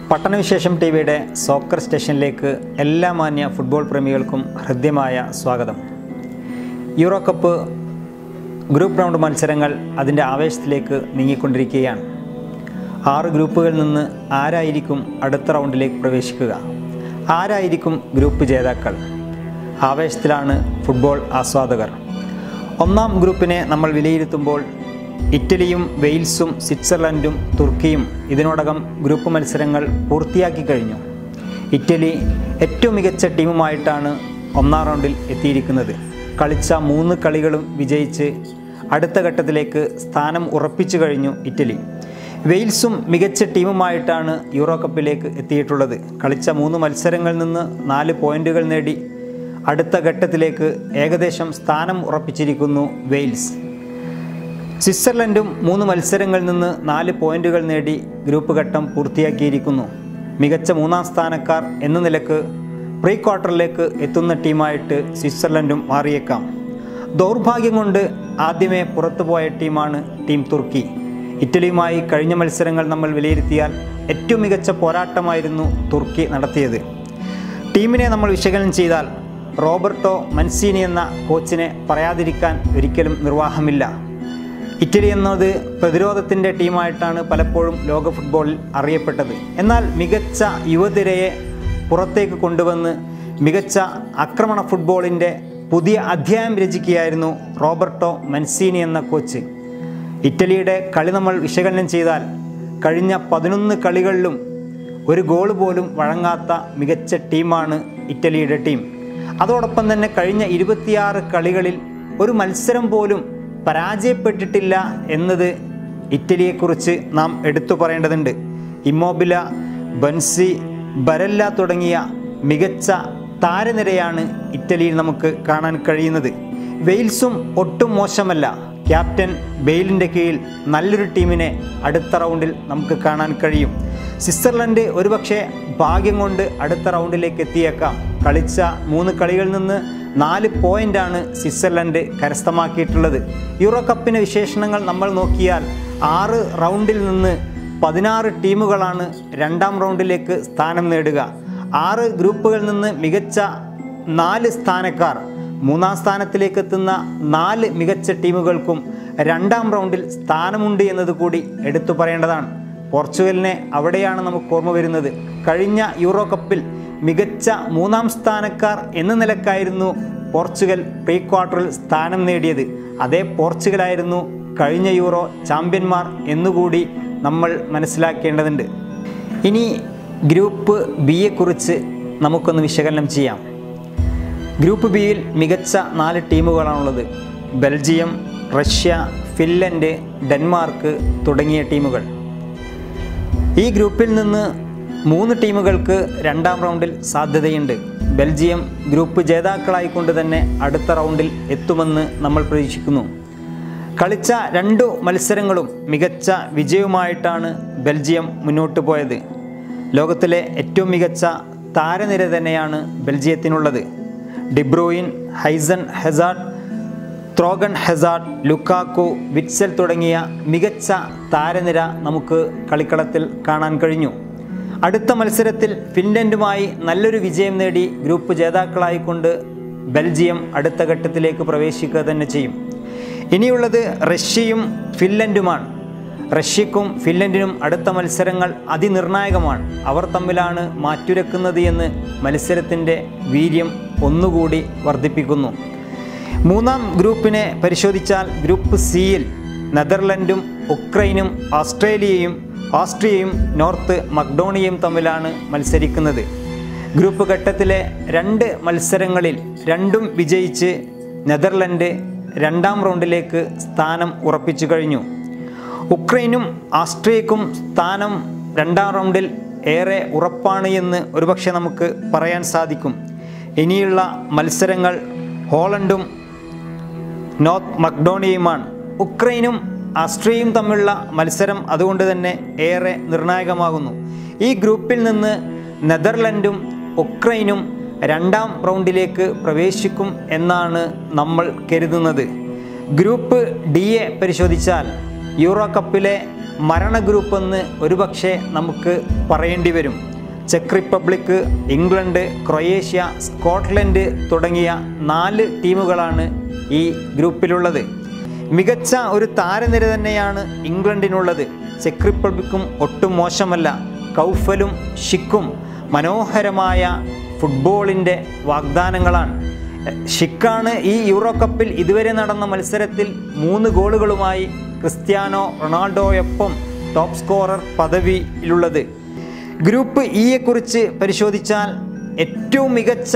പട്ടണവിശേഷം T വിയുടെ soccer സ്റ്റേഷനിലേക്ക് എല്ലാ മാന്യ ഫുട്ബോൾ പ്രേമികൾക്കും ഹൃദ്യമായ സ്വാഗതം യൂറോ കപ്പ് ഗ്രൂപ്പ് റൗണ്ട് മത്സരങ്ങൾ അതിൻ്റെ ആവേശത്തിലേക്ക് നീങ്ങിക്കൊണ്ടിരിക്കുകയാണ് ആറ് ഗ്രൂപ്പുകളിൽ നിന്ന് ആരായിരിക്കും അടുത്ത റൗണ്ടിലേക്ക് പ്രവേശിക്കുക ആരായിരിക്കും ഗ്രൂപ്പ് ജേതാക്കൾ ആവേശത്തിലാണ് ഫുട്ബോൾ ആസ്വാദകർ ഒന്നാം ഗ്രൂപ്പിനെ നമ്മൾ വിലയിരുത്തുമ്പോൾ ഇറ്റലിയും വെയിൽസും സ്വിറ്റ്സർലൻഡും തുർക്കിയും ഇതിനോടകം ഗ്രൂപ്പ് മത്സരങ്ങൾ പൂർത്തിയാക്കി കഴിഞ്ഞു ഇറ്റലി ഏറ്റവും മികച്ച ടീമുമായിട്ടാണ് ഒന്നാം റൗണ്ടിൽ എത്തിയിരിക്കുന്നത് കളിച്ച മൂന്ന് കളികളും വിജയിച്ച് അടുത്ത ഘട്ടത്തിലേക്ക് സ്ഥാനം ഉറപ്പിച്ചു കഴിഞ്ഞു ഇറ്റലി വെയിൽസും മികച്ച ടീമുമായിട്ടാണ് യൂറോ കപ്പിലേക്ക് എത്തിയിട്ടുള്ളത് കളിച്ച മൂന്ന് മത്സരങ്ങളിൽ നിന്ന് നാല് പോയിന്റുകൾ നേടി അടുത്ത ഘട്ടത്തിലേക്ക് ഏകദേശം സ്ഥാനം ഉറപ്പിച്ചിരിക്കുന്നു വെയിൽസ് സ്വിറ്റ്സർലൻഡും മൂന്ന് മത്സരങ്ങളിൽ നിന്ന് നാല് പോയിന്റുകൾ നേടി ഗ്രൂപ്പ് ഘട്ടം പൂർത്തിയാക്കിയിരിക്കുന്നു മികച്ച മൂന്നാം സ്ഥാനക്കാർ എന്ന നിലക്ക് പ്രീ ക്വാർട്ടറിലേക്ക് എത്തുന്ന ടീമായിട്ട് സ്വിറ്റ്സർലൻഡും മാറിയേക്കാം ദൗർഭാഗ്യം കൊണ്ട് ആദ്യമേ പുറത്തുപോയ ടീമാണ് ടീം തുർക്കി ഇറ്റലിയുമായി കഴിഞ്ഞ മത്സരങ്ങൾ നമ്മൾ വിലയിരുത്തിയാൽ ഏറ്റവും മികച്ച പോരാട്ടമായിരുന്നു തുർക്കി നടത്തിയത് ടീമിനെ നമ്മൾ വിശകലനം ചെയ്താൽ റോബർട്ടോ മൻസീനി എന്ന കോച്ചിനെ പറയാതിരിക്കാൻ ഒരിക്കലും നിർവാഹമില്ല ഇറ്റലി എന്നത് പ്രതിരോധത്തിൻ്റെ ടീമായിട്ടാണ് പലപ്പോഴും ലോക ഫുട്ബോളിൽ അറിയപ്പെട്ടത് എന്നാൽ മികച്ച യുവതിരയെ പുറത്തേക്ക് കൊണ്ടുവന്ന് മികച്ച ആക്രമണ ഫുട്ബോളിൻ്റെ പുതിയ അധ്യായം രചിക്കുകയായിരുന്നു റോബർട്ടോ മൻസീനി എന്ന കോച്ച് ഇറ്റലിയുടെ കളി നമ്മൾ വിശകലനം ചെയ്താൽ കഴിഞ്ഞ പതിനൊന്ന് കളികളിലും ഒരു ഗോൾ പോലും വഴങ്ങാത്ത മികച്ച ടീമാണ് ഇറ്റലിയുടെ ടീം അതോടൊപ്പം തന്നെ കഴിഞ്ഞ ഇരുപത്തിയാറ് കളികളിൽ ഒരു മത്സരം പോലും പരാജയപ്പെട്ടിട്ടില്ല എന്നത് ഇറ്റലിയെക്കുറിച്ച് നാം എടുത്തു പറയേണ്ടതുണ്ട് ഇമ്മോബില ബൻസി ബരല്ല തുടങ്ങിയ മികച്ച താരനിരയാണ് ഇറ്റലിയിൽ നമുക്ക് കാണാൻ കഴിയുന്നത് വെയിൽസും ഒട്ടും മോശമല്ല ക്യാപ്റ്റൻ ബെയിലിൻ്റെ കീഴിൽ നല്ലൊരു ടീമിനെ അടുത്ത റൗണ്ടിൽ നമുക്ക് കാണാൻ കഴിയും സ്വിറ്റ്സർലൻഡ് ഒരുപക്ഷെ ഭാഗ്യം കൊണ്ട് അടുത്ത റൗണ്ടിലേക്ക് എത്തിയേക്കാം കളിച്ച മൂന്ന് കളികളിൽ നിന്ന് നാല് പോയിൻ്റാണ് സ്വിറ്റ്സർലൻഡ് കരസ്ഥമാക്കിയിട്ടുള്ളത് യൂറോ കപ്പിൻ്റെ വിശേഷണങ്ങൾ നമ്മൾ നോക്കിയാൽ ആറ് റൗണ്ടിൽ നിന്ന് പതിനാറ് ടീമുകളാണ് രണ്ടാം റൗണ്ടിലേക്ക് സ്ഥാനം നേടുക ആറ് ഗ്രൂപ്പുകളിൽ നിന്ന് മികച്ച നാല് സ്ഥാനക്കാർ മൂന്നാം സ്ഥാനത്തിലേക്ക് എത്തുന്ന നാല് മികച്ച ടീമുകൾക്കും രണ്ടാം റൗണ്ടിൽ സ്ഥാനമുണ്ട് എന്നത് കൂടി എടുത്തു പറയേണ്ടതാണ് പോർച്ചുഗലിനെ അവിടെയാണ് നമുക്ക് ഓർമ്മ വരുന്നത് കഴിഞ്ഞ യൂറോ കപ്പിൽ മികച്ച മൂന്നാം സ്ഥാനക്കാർ എന്ന നിലക്കായിരുന്നു പോർച്ചുഗൽ പ്രീ ക്വാർട്ടറിൽ സ്ഥാനം നേടിയത് അതേ പോർച്ചുഗലായിരുന്നു കഴിഞ്ഞ യൂറോ ചാമ്പ്യന്മാർ എന്നുകൂടി നമ്മൾ മനസ്സിലാക്കേണ്ടതുണ്ട് ഇനി ഗ്രൂപ്പ് ബിയെക്കുറിച്ച് നമുക്കൊന്ന് വിശകലനം ചെയ്യാം ഗ്രൂപ്പ് ബിയിൽ മികച്ച നാല് ടീമുകളാണുള്ളത് ബെൽജിയം റഷ്യ ഫിൻലൻഡ് ഡെൻമാർക്ക് തുടങ്ങിയ ടീമുകൾ ഈ ഗ്രൂപ്പിൽ നിന്ന് മൂന്ന് ടീമുകൾക്ക് രണ്ടാം റൗണ്ടിൽ സാധ്യതയുണ്ട് ബെൽജിയം ഗ്രൂപ്പ് ജേതാക്കളായിക്കൊണ്ട് തന്നെ അടുത്ത റൗണ്ടിൽ എത്തുമെന്ന് നമ്മൾ പ്രതീക്ഷിക്കുന്നു കളിച്ച രണ്ടു മത്സരങ്ങളും മികച്ച വിജയവുമായിട്ടാണ് ബെൽജിയം മുന്നോട്ട് പോയത് ലോകത്തിലെ ഏറ്റവും മികച്ച താരനിര തന്നെയാണ് ബെൽജിയത്തിനുള്ളത് ഡിബ്രോയിൻ ഹൈസൺ Hazard Thorgan Hazard Lukaku Witsel തുടങ്ങിയ മികച്ച താരനിര നമുക്ക് കളിക്കളത്തിൽ കാണാൻ കഴിഞ്ഞു അടുത്ത മത്സരത്തിൽ ഫിൻലൻഡുമായി നല്ലൊരു വിജയം നേടി ഗ്രൂപ്പ് ജേതാക്കളായിക്കൊണ്ട് ബെൽജിയം അടുത്ത ഘട്ടത്തിലേക്ക് പ്രവേശിക്കുക തന്നെ ചെയ്യും ഇനിയുള്ളത് റഷ്യയും ഫിൻലൻഡുമാണ് റഷ്യക്കും ഫിൻലൻഡിനും അടുത്ത മത്സരങ്ങൾ അതിനിർണായകമാണ് അവർ തമ്മിലാണ് മാറ്റുരക്കുന്നത് എന്ന് മത്സരത്തിൻ്റെ വീര്യം ഒന്നുകൂടി വർദ്ധിപ്പിക്കുന്നു മൂന്നാം ഗ്രൂപ്പിനെ പരിശോധിച്ചാൽ ഗ്രൂപ്പ് സിയിൽ നെതർലൻഡും ഉക്രൈനും ഓസ്ട്രേലിയയും ഓസ്ട്രിയയും നോർത്ത് മക്ഡോണിയയും തമ്മിലാണ് മത്സരിക്കുന്നത് ഗ്രൂപ്പ് ഘട്ടത്തിലെ രണ്ട് മത്സരങ്ങളിൽ രണ്ടും വിജയിച്ച് നെതർലൻഡ് രണ്ടാം റൗണ്ടിലേക്ക് സ്ഥാനം ഉറപ്പിച്ചു കഴിഞ്ഞു ഉക്രൈനും ആസ്ട്രിയക്കും സ്ഥാനം രണ്ടാം റൗണ്ടിൽ ഏറെ ഉറപ്പാണ് എന്ന് ഒരുപക്ഷെ നമുക്ക് പറയാൻ സാധിക്കും ഇനിയുള്ള മത്സരങ്ങൾ ഹോളണ്ടും നോർത്ത് മക്ഡോണിയയുമാണ് ഉക്രൈനും ആസ്ട്രിയയും തമ്മിലുള്ള മത്സരം അതുകൊണ്ട് തന്നെ ഏറെ നിർണായകമാകുന്നു ഈ ഗ്രൂപ്പിൽ നിന്ന് നെതർലൻഡും ഉക്രൈനും രണ്ടാം റൗണ്ടിലേക്ക് പ്രവേശിക്കും എന്നാണ് നമ്മൾ കരുതുന്നത് ഗ്രൂപ്പ് ഡി എ പരിശോധിച്ചാൽ യൂറോ കപ്പിലെ മരണ ഗ്രൂപ്പെന്ന് ഒരുപക്ഷെ നമുക്ക് പറയേണ്ടി വരും ചെക്ക് റിപ്പബ്ലിക് ഇംഗ്ലണ്ട് ക്രൊയേഷ്യ സ്കോട്ട്ലൻഡ് തുടങ്ങിയ നാല് ടീമുകളാണ് ഈ ഗ്രൂപ്പിലുള്ളത് മികച്ച ഒരു താരനിര തന്നെയാണ് ഇംഗ്ലണ്ടിനുള്ളത് ചെക്ക് റിപ്പബ്ലിക്കും ഒട്ടും മോശമല്ല കൗഫലും ഷിക്കും മനോഹരമായ ഫുട്ബോളിൻ്റെ വാഗ്ദാനങ്ങളാണ് ഷിക്കാണ് ഈ യൂറോ കപ്പിൽ ഇതുവരെ നടന്ന മത്സരത്തിൽ മൂന്ന് ഗോളുകളുമായി ക്രിസ്ത്യാനോ റൊണാൾഡോയൊപ്പം ടോപ്പ് സ്കോറർ പദവിയിലുള്ളത് ഗ്രൂപ്പ് ഇയെക്കുറിച്ച് പരിശോധിച്ചാൽ ഏറ്റവും മികച്ച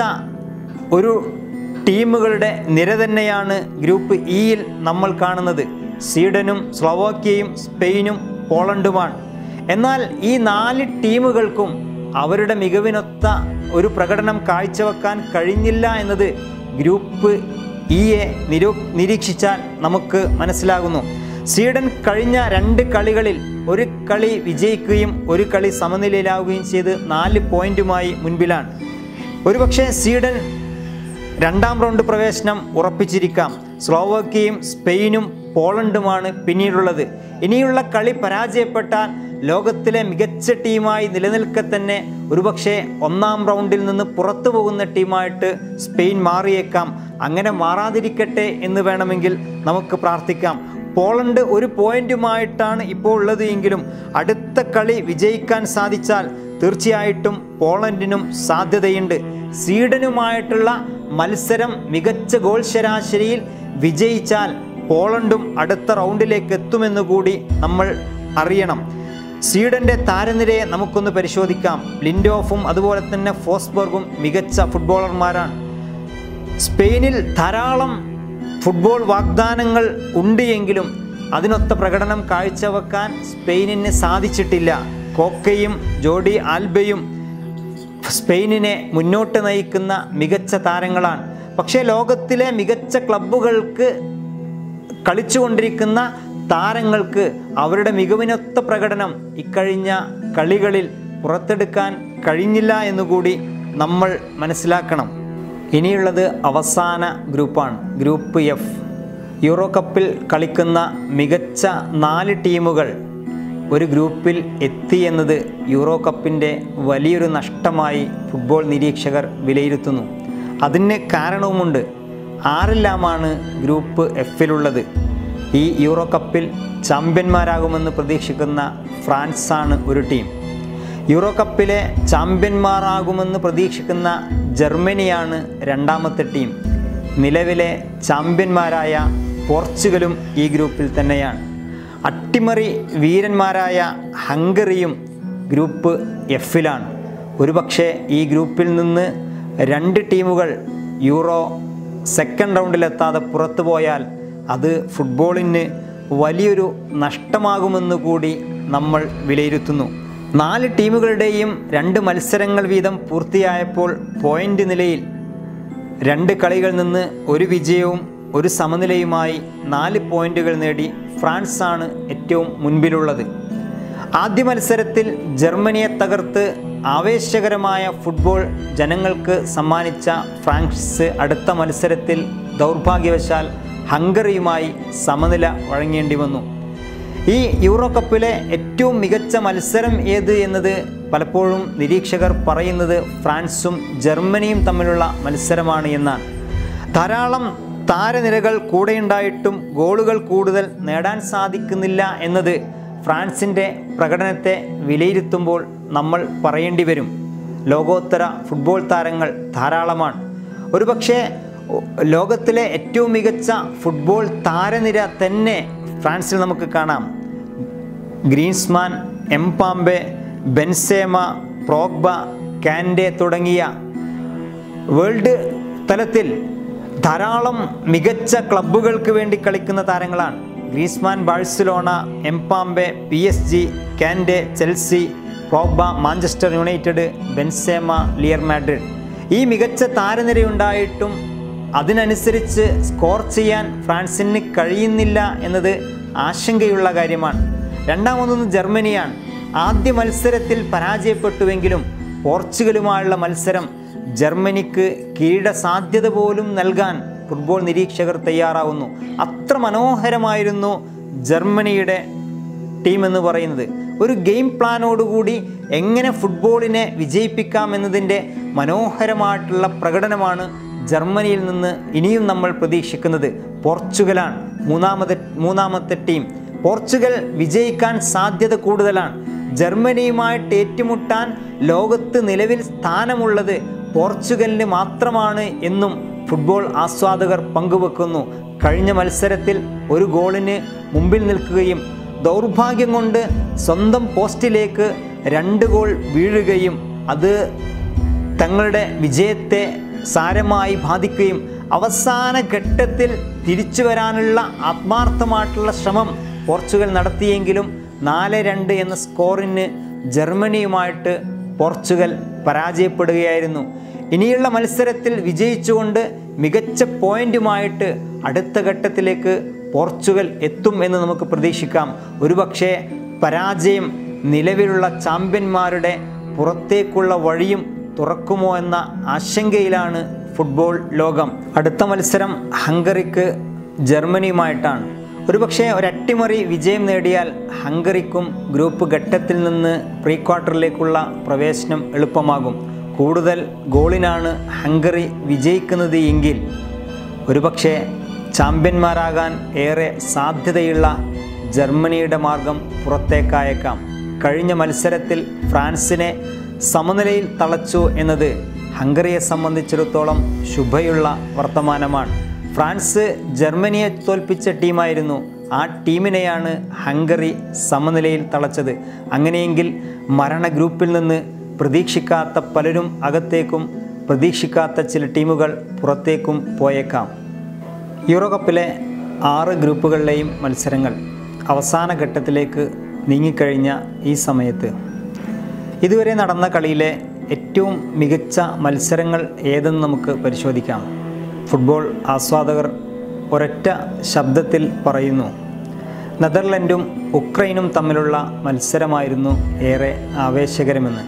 ഒരു ടീമുകളുടെ നിര തന്നെയാണ് ഗ്രൂപ്പ് ഇയിൽ നമ്മൾ കാണുന്നത് സ്വീഡനും സ്ലോവാക്യയും സ്പെയിനും പോളണ്ടുമാണ് എന്നാൽ ഈ നാല് ടീമുകൾക്കും അവരുടെ മികവിനൊത്ത ഒരു പ്രകടനം കാഴ്ചവെക്കാൻ കഴിഞ്ഞില്ല എന്നത് ഗ്രൂപ്പ് ഇയെ നിരൂ നിരീക്ഷിച്ചാൽ നമുക്ക് മനസ്സിലാകുന്നു സ്വീഡൻ കഴിഞ്ഞ രണ്ട് കളികളിൽ ഒരു കളി വിജയിക്കുകയും ഒരു കളി സമനിലയിലാവുകയും ചെയ്ത് നാല് പോയിന്റുമായി മുൻപിലാണ് ഒരുപക്ഷെ സ്വീഡൻ രണ്ടാം റൗണ്ട് പ്രവേശനം ഉറപ്പിച്ചിരിക്കാം സ്ലോവാക്യയും സ്പെയിനും പോളണ്ടുമാണ് പിന്നീടുള്ളത് ഇനിയുള്ള കളി പരാജയപ്പെട്ടാൽ ലോകത്തിലെ മികച്ച ടീമായി നിലനിൽക്കെ തന്നെ ഒരുപക്ഷെ ഒന്നാം റൗണ്ടിൽ നിന്ന് പുറത്തു പോകുന്ന ടീമായിട്ട് സ്പെയിൻ മാറിയേക്കാം അങ്ങനെ മാറാതിരിക്കട്ടെ എന്ന് വേണമെങ്കിൽ നമുക്ക് പ്രാർത്ഥിക്കാം പോളണ്ട് ഒരു പോയിന്റുമായിട്ടാണ് ഇപ്പോൾ ഉള്ളത് എങ്കിലും അടുത്ത കളി വിജയിക്കാൻ സാധിച്ചാൽ തീർച്ചയായിട്ടും പോളണ്ടിനും സാധ്യതയുണ്ട് സ്വീഡനുമായിട്ടുള്ള മത്സരം മികച്ച ഗോൾ ശരാശരിയിൽ വിജയിച്ചാൽ പോളണ്ടും അടുത്ത റൗണ്ടിലേക്ക് എത്തുമെന്ന് കൂടി നമ്മൾ അറിയണം സ്വീഡന്റെ താരനിരയെ നമുക്കൊന്ന് പരിശോധിക്കാം ലിൻഡോഫും അതുപോലെ തന്നെ ഫോസ്ബർഗും മികച്ച ഫുട്ബോളർമാരാണ് സ്പെയിനിൽ ധാരാളം ഫുട്ബോൾ വാഗ്ദാനങ്ങൾ ഉണ്ട് എങ്കിലും അതിനൊത്ത പ്രകടനം കാഴ്ചവെക്കാൻ സ്പെയിനിന് സാധിച്ചിട്ടില്ല കോക്കയും ജോഡി ആൽബയും സ്പെയിനിനെ മുന്നോട്ട് നയിക്കുന്ന മികച്ച താരങ്ങളാണ് പക്ഷേ ലോകത്തിലെ മികച്ച ക്ലബ്ബുകൾക്ക് കളിച്ചുകൊണ്ടിരിക്കുന്ന താരങ്ങൾക്ക് അവരുടെ മികവിനൊത്ത പ്രകടനം ഇക്കഴിഞ്ഞ കളികളിൽ പുറത്തെടുക്കാൻ കഴിഞ്ഞില്ല എന്നുകൂടി നമ്മൾ മനസ്സിലാക്കണം ഇനിയുള്ളത് അവസാന ഗ്രൂപ്പാണ് ഗ്രൂപ്പ് എഫ് യൂറോ കപ്പിൽ കളിക്കുന്ന മികച്ച നാല് ടീമുകൾ ഒരു ഗ്രൂപ്പിൽ എത്തി എന്നത് യൂറോ കപ്പിൻ്റെ വലിയൊരു നഷ്ടമായി ഫുട്ബോൾ നിരീക്ഷകർ വിലയിരുത്തുന്നു അതിന് കാരണവുമുണ്ട് ആരെല്ലാമാണ് ഗ്രൂപ്പ് എഫിലുള്ളത് ഈ യൂറോ കപ്പിൽ ചാമ്പ്യന്മാരാകുമെന്ന് പ്രതീക്ഷിക്കുന്ന ഫ്രാൻസാണ് ഒരു ടീം യൂറോ കപ്പിലെ ചാമ്പ്യന്മാരാകുമെന്ന് പ്രതീക്ഷിക്കുന്ന ജർമ്മനിയാണ് രണ്ടാമത്തെ ടീം നിലവിലെ ചാമ്പ്യന്മാരായ പോർച്ചുഗലും ഈ ഗ്രൂപ്പിൽ തന്നെയാണ് അട്ടിമറി വീരന്മാരായ ഹംഗറിയും ഗ്രൂപ്പ് എഫിലാണ് ഒരുപക്ഷെ ഈ ഗ്രൂപ്പിൽ നിന്ന് രണ്ട് ടീമുകൾ യൂറോ സെക്കൻഡ് റൗണ്ടിലെത്താതെ പുറത്തു പോയാൽ അത് ഫുട്ബോളിന് വലിയൊരു നഷ്ടമാകുമെന്ന് കൂടി നമ്മൾ വിലയിരുത്തുന്നു നാല് ടീമുകളുടെയും രണ്ട് മത്സരങ്ങൾ വീതം പൂർത്തിയായപ്പോൾ പോയിന്റ് നിലയിൽ രണ്ട് കളികളിൽ നിന്ന് ഒരു വിജയവും ഒരു സമനിലയുമായി നാല് പോയിന്റുകൾ നേടി ഫ്രാൻസാണ് ഏറ്റവും മുൻപിലുള്ളത് ആദ്യ മത്സരത്തിൽ ജർമ്മനിയെ തകർത്ത് ആവേശകരമായ ഫുട്ബോൾ ജനങ്ങൾക്ക് സമ്മാനിച്ച ഫ്രാൻസ് അടുത്ത മത്സരത്തിൽ ദൗർഭാഗ്യവശാൽ ഹംഗറിയുമായി സമനില വഴങ്ങേണ്ടി വന്നു ഈ യൂറോ കപ്പിലെ ഏറ്റവും മികച്ച മത്സരം ഏത് എന്നത് പലപ്പോഴും നിരീക്ഷകർ പറയുന്നത് ഫ്രാൻസും ജർമ്മനിയും തമ്മിലുള്ള മത്സരമാണ് എന്നാണ് ധാരാളം താരനിരകൾ കൂടെയുണ്ടായിട്ടും ഗോളുകൾ കൂടുതൽ നേടാൻ സാധിക്കുന്നില്ല എന്നത് ഫ്രാൻസിൻ്റെ പ്രകടനത്തെ വിലയിരുത്തുമ്പോൾ നമ്മൾ പറയേണ്ടി വരും ലോകോത്തര ഫുട്ബോൾ താരങ്ങൾ ധാരാളമാണ് ഒരുപക്ഷെ ലോകത്തിലെ ഏറ്റവും മികച്ച ഫുട്ബോൾ താരനിര തന്നെ ഫ്രാൻസിൽ നമുക്ക് കാണാം Griezmann Mbappe Benzema Pogba Kante തുടങ്ങിയ വേൾഡ് തലത്തിൽ ധാരാളം മികച്ച ക്ലബ്ബുകൾക്ക് വേണ്ടി കളിക്കുന്ന താരങ്ങളാണ് Griezmann Barcelona Mbappe P S G Kante Chelsea Pogba Manchester United Benzema Real Madrid ഈ മികച്ച താരനിരയുണ്ടായിട്ടും അതിനനുസരിച്ച് സ്കോർ ചെയ്യാൻ ഫ്രാൻസിന് കഴിയുന്നില്ല എന്നത് ആശങ്കയുള്ള കാര്യമാണ് രണ്ടാമതൊന്ന് ജർമ്മനിയാണ് ആദ്യ മത്സരത്തിൽ പരാജയപ്പെട്ടുവെങ്കിലും പോർച്ചുഗലുമായുള്ള മത്സരം ജർമ്മനിക്ക് കിരീട സാധ്യത പോലും നൽകാൻ ഫുട്ബോൾ നിരീക്ഷകർ തയ്യാറാവുന്നു അത്ര മനോഹരമായിരുന്നു ജർമ്മനിയുടെ ടീം എന്ന് പറയുന്നത് ഒരു ഗെയിം പ്ലാനോടുകൂടി എങ്ങനെ ഫുട്ബോളിനെ വിജയിപ്പിക്കാം എന്നതിൻ്റെ മനോഹരമായിട്ടുള്ള പ്രകടനമാണ് ജർമ്മനിയിൽ നിന്ന് ഇനിയും നമ്മൾ പ്രതീക്ഷിക്കുന്നത് പോർച്ചുഗലാണ് മൂന്നാമത്തെ മൂന്നാമത്തെ ടീം പോർച്ചുഗൽ വിജയിക്കാൻ സാധ്യത കൂടുതലാണ് ജർമ്മനിയുമായിട്ട് ഏറ്റുമുട്ടാൻ ലോകത്ത് നിലവിൽ സ്ഥാനമുള്ളത് പോർച്ചുഗലിന് മാത്രമാണ് എന്നും ഫുട്ബോൾ ആസ്വാദകർ പങ്കുവെക്കുന്നു കഴിഞ്ഞ മത്സരത്തിൽ ഒരു ഗോളിന് മുമ്പിൽ നിൽക്കുകയും ദൗർഭാഗ്യം കൊണ്ട് സ്വന്തം പോസ്റ്റിലേക്ക് രണ്ട് ഗോൾ വീഴുകയും അത് തങ്ങളുടെ വിജയത്തെ സാരമായി ബാധിക്കുകയും അവസാന ഘട്ടത്തിൽ തിരിച്ചു വരാനുള്ള ആത്മാർത്ഥമായിട്ടുള്ള ശ്രമം പോർച്ചുഗൽ നടത്തിയെങ്കിലും നാല് രണ്ട് എന്ന സ്കോറിന് ജർമ്മനിയുമായിട്ട് പോർച്ചുഗൽ പരാജയപ്പെടുകയായിരുന്നു ഇനിയുള്ള മത്സരത്തിൽ വിജയിച്ചുകൊണ്ട് മികച്ച പോയിന്റുമായിട്ട് അടുത്ത ഘട്ടത്തിലേക്ക് പോർച്ചുഗൽ എത്തും എന്ന് നമുക്ക് പ്രതീക്ഷിക്കാം ഒരുപക്ഷെ പരാജയം നിലവിലുള്ള ചാമ്പ്യന്മാരുടെ പുറത്തേക്കുള്ള വഴിയും തുറക്കുമോ എന്ന ആശങ്കയിലാണ് ഫുട്ബോൾ ലോകം അടുത്ത മത്സരം ഹംഗറിക്ക് ജർമ്മനിയുമായിട്ടാണ് ഒരുപക്ഷെ ഒരട്ടിമറി വിജയം നേടിയാൽ ഹംഗറിക്കും ഗ്രൂപ്പ് ഘട്ടത്തിൽ നിന്ന് പ്രീ ക്വാർട്ടറിലേക്കുള്ള പ്രവേശനം എളുപ്പമാകും കൂടുതൽ ഗോളിനാണ് ഹംഗറി വിജയിക്കുന്നത് എങ്കിൽ ഒരുപക്ഷെ ചാമ്പ്യന്മാരാകാൻ ഏറെ സാധ്യതയുള്ള ജർമ്മനിയുടെ മാർഗം പുറത്തേക്കായേക്കാം കഴിഞ്ഞ മത്സരത്തിൽ ഫ്രാൻസിനെ സമനിലയിൽ തളച്ചു എന്നത് ഹംഗറിയെ സംബന്ധിച്ചിടത്തോളം ശുഭയുള്ള വർത്തമാനമാണ് ഫ്രാൻസ് ജർമ്മനിയെ തോൽപ്പിച്ച ടീമായിരുന്നു ആ ടീമിനെയാണ് ഹംഗറി സമനിലയിൽ തളച്ചത് അങ്ങനെയെങ്കിൽ മരണ ഗ്രൂപ്പിൽ നിന്ന് പ്രതീക്ഷിക്കാത്ത പലരും അകത്തേക്കും പ്രതീക്ഷിക്കാത്ത ചില ടീമുകൾ പുറത്തേക്കും പോയേക്കാം യൂറോ കപ്പിലെ ആറ് ഗ്രൂപ്പുകളിലെയും മത്സരങ്ങൾ അവസാന ഘട്ടത്തിലേക്ക് നീങ്ങിക്കഴിഞ്ഞ ഈ സമയത്ത് ഇതുവരെ നടന്ന കളിയിലെ ഏറ്റവും മികച്ച മത്സരങ്ങൾ ഏതെന്ന് നമുക്ക് പരിശോധിക്കാം ഫുട്ബോൾ ആസ്വാദകർ ഒരൊറ്റ ശബ്ദത്തിൽ പറയുന്നു നെതർലൻഡും ഉക്രൈനും തമ്മിലുള്ള മത്സരമായിരുന്നു ഏറെ ആവേശകരമെന്ന്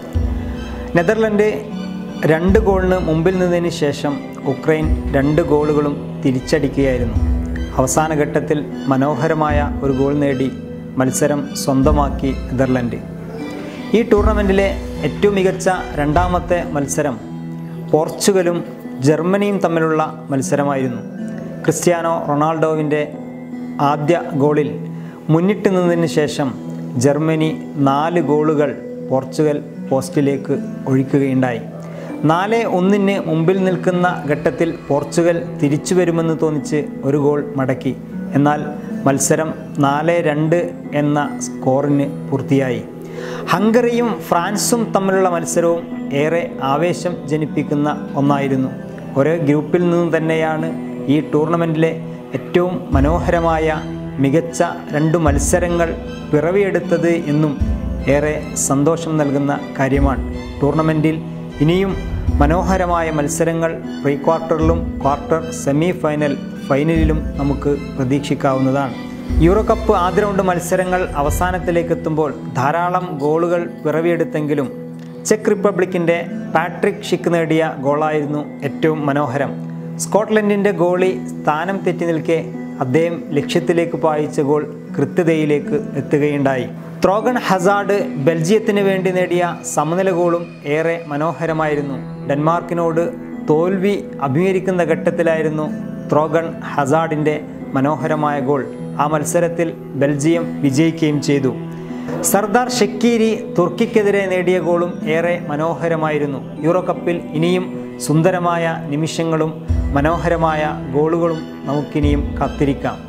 നെതർലൻഡ് രണ്ട് ഗോളിന് മുമ്പിൽ നിന്നതിന് ശേഷം ഉക്രൈൻ രണ്ട് ഗോളുകളും തിരിച്ചടിക്കുകയായിരുന്നു അവസാന ഘട്ടത്തിൽ മനോഹരമായ ഒരു ഗോൾ നേടി മത്സരം സ്വന്തമാക്കി നെതർലൻഡ് ഈ ടൂർണമെൻറ്റിലെ ഏറ്റവും മികച്ച രണ്ടാമത്തെ മത്സരം പോർച്ചുഗലും ജർമ്മനിയും തമ്മിലുള്ള മത്സരമായിരുന്നു ക്രിസ്ത്യാനോ റൊണാൾഡോവിൻ്റെ ആദ്യ ഗോളിൽ മുന്നിട്ട് നിന്നതിന് ശേഷം ജർമ്മനി നാല് ഗോളുകൾ പോർച്ചുഗൽ പോസ്റ്റിലേക്ക് ഒഴിക്കുകയുണ്ടായി നാല് ഒന്നിന് മുമ്പിൽ നിൽക്കുന്ന ഘട്ടത്തിൽ പോർച്ചുഗൽ തിരിച്ചു വരുമെന്ന് തോന്നിച്ച് ഒരു ഗോൾ മടക്കി എന്നാൽ മത്സരം നാല് രണ്ട് എന്ന സ്കോറിന് പൂർത്തിയായി ഹംഗറിയും ഫ്രാൻസും തമ്മിലുള്ള മത്സരവും ഏറെ ആവേശം ജനിപ്പിക്കുന്ന ഒന്നായിരുന്നു ഒരേ ഗ്രൂപ്പിൽ നിന്നും തന്നെയാണ് ഈ ടൂർണമെൻറ്റിലെ ഏറ്റവും മനോഹരമായ മികച്ച രണ്ട് മത്സരങ്ങൾ പിറവിയെടുത്തത് എന്നും ഏറെ സന്തോഷം നൽകുന്ന കാര്യമാണ് ടൂർണമെൻറ്റിൽ ഇനിയും മനോഹരമായ മത്സരങ്ങൾ പ്രീ ക്വാർട്ടറിലും ക്വാർട്ടർ സെമി ഫൈനൽ ഫൈനലിലും നമുക്ക് പ്രതീക്ഷിക്കാവുന്നതാണ് യൂറോ കപ്പ് ആദ്യ റൗണ്ട് മത്സരങ്ങൾ അവസാനത്തിലേക്ക് എത്തുമ്പോൾ ധാരാളം ഗോളുകൾ പിറവിയെടുത്തെങ്കിലും ചെക്ക് റിപ്പബ്ലിക്കിൻ്റെ പാട്രിക് ഷിക്ക് നേടിയ ഗോളായിരുന്നു ഏറ്റവും മനോഹരം സ്കോട്ട്ലൻഡിൻ്റെ ഗോളി സ്ഥാനം തെറ്റി നിൽക്കെ അദ്ദേഹം ലക്ഷ്യത്തിലേക്ക് പായിച്ച ഗോൾ കൃത്യതയിലേക്ക് എത്തുകയുണ്ടായി ത്രോഗൺ ഹസാഡ് ബെൽജിയത്തിന് വേണ്ടി നേടിയ സമനില ഗോളും ഏറെ മനോഹരമായിരുന്നു ഡെൻമാർക്കിനോട് തോൽവി അഭിമുഖീകരിക്കുന്ന ഘട്ടത്തിലായിരുന്നു ത്രോഗൺ ഹസാഡിൻ്റെ മനോഹരമായ ഗോൾ ആ മത്സരത്തിൽ ബെൽജിയം വിജയിക്കുകയും ചെയ്തു സർദാർ ഷക്കീരി തുർക്കിക്കെതിരെ നേടിയ ഗോളും ഏറെ മനോഹരമായിരുന്നു യൂറോ കപ്പിൽ ഇനിയും സുന്ദരമായ നിമിഷങ്ങളും മനോഹരമായ ഗോളുകളും നമുക്കിനിയും കാത്തിരിക്കാം